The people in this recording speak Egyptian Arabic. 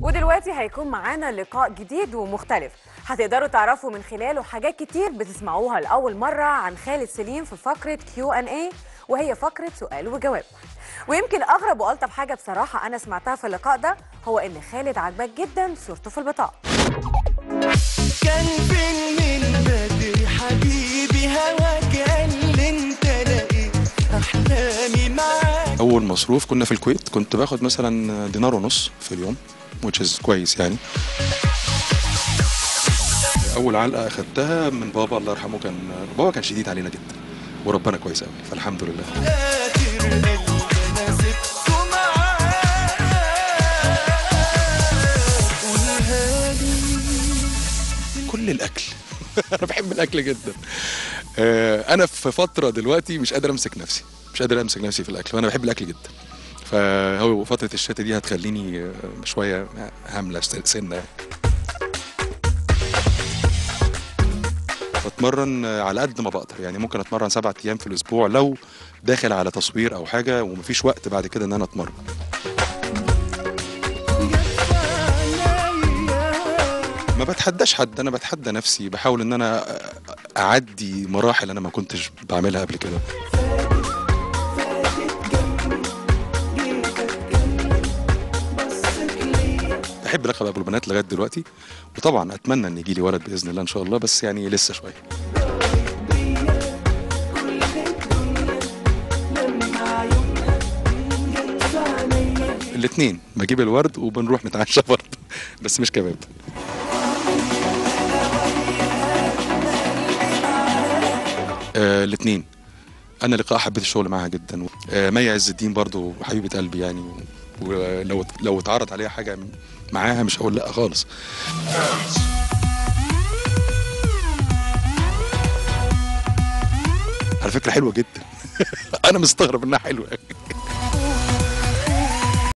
ودلوقتي هيكون معانا لقاء جديد ومختلف هتقدروا تعرفوا من خلاله حاجات كتير بتسمعوها لأول مرة عن خالد سليم في فقرة كيو ان اي وهي فقرة سؤال وجواب ويمكن أغرب وألطف حاجة بصراحة أنا سمعتها في اللقاء ده هو إن خالد عجبك جدا صورته في البطاقة كان فين من بدري حبيبي هواك قال لي انت لقيت احلامي معاك اول مصروف كنا في الكويت كنت باخد مثلا دينار ونص في اليوم which is كويس يعني اول علقه اخدتها من بابا الله يرحمه كان بابا كان شديد علينا جدا وربنا كويس قوي فالحمد لله اخر قلب انا سبته معاك قولها لي كل الاكل انا بحب الاكل جدا آه، انا في فتره دلوقتي مش قادر امسك نفسي مش قادر امسك نفسي في الاكل وانا بحب الاكل جدا فهو فتره الشتاء دي هتخليني آه، شويه هامله سنه بتمرن آه، على قد ما بقدر يعني ممكن اتمرن سبعة ايام في الاسبوع لو داخل على تصوير او حاجه ومفيش وقت بعد كده ان انا اتمرن ما بتحداش حد انا بتحدى نفسي بحاول ان انا اعدي مراحل انا ما كنتش بعملها قبل كده بحب لقب ابو البنات لغايه دلوقتي وطبعا اتمنى ان يجي لي ولد باذن الله ان شاء الله بس يعني لسه شويه الاثنين بجيب الورد وبنروح نتعشى برضه بس مش كباب آه الاثنين انا لقاء حبيت الشغل معاها جدا آه مي عز الدين برضو حبيبه قلبي يعني ولو لو اتعرض عليها حاجه معاها مش هقول لا خالص على فكره حلوه جدا انا مستغرب انها حلوه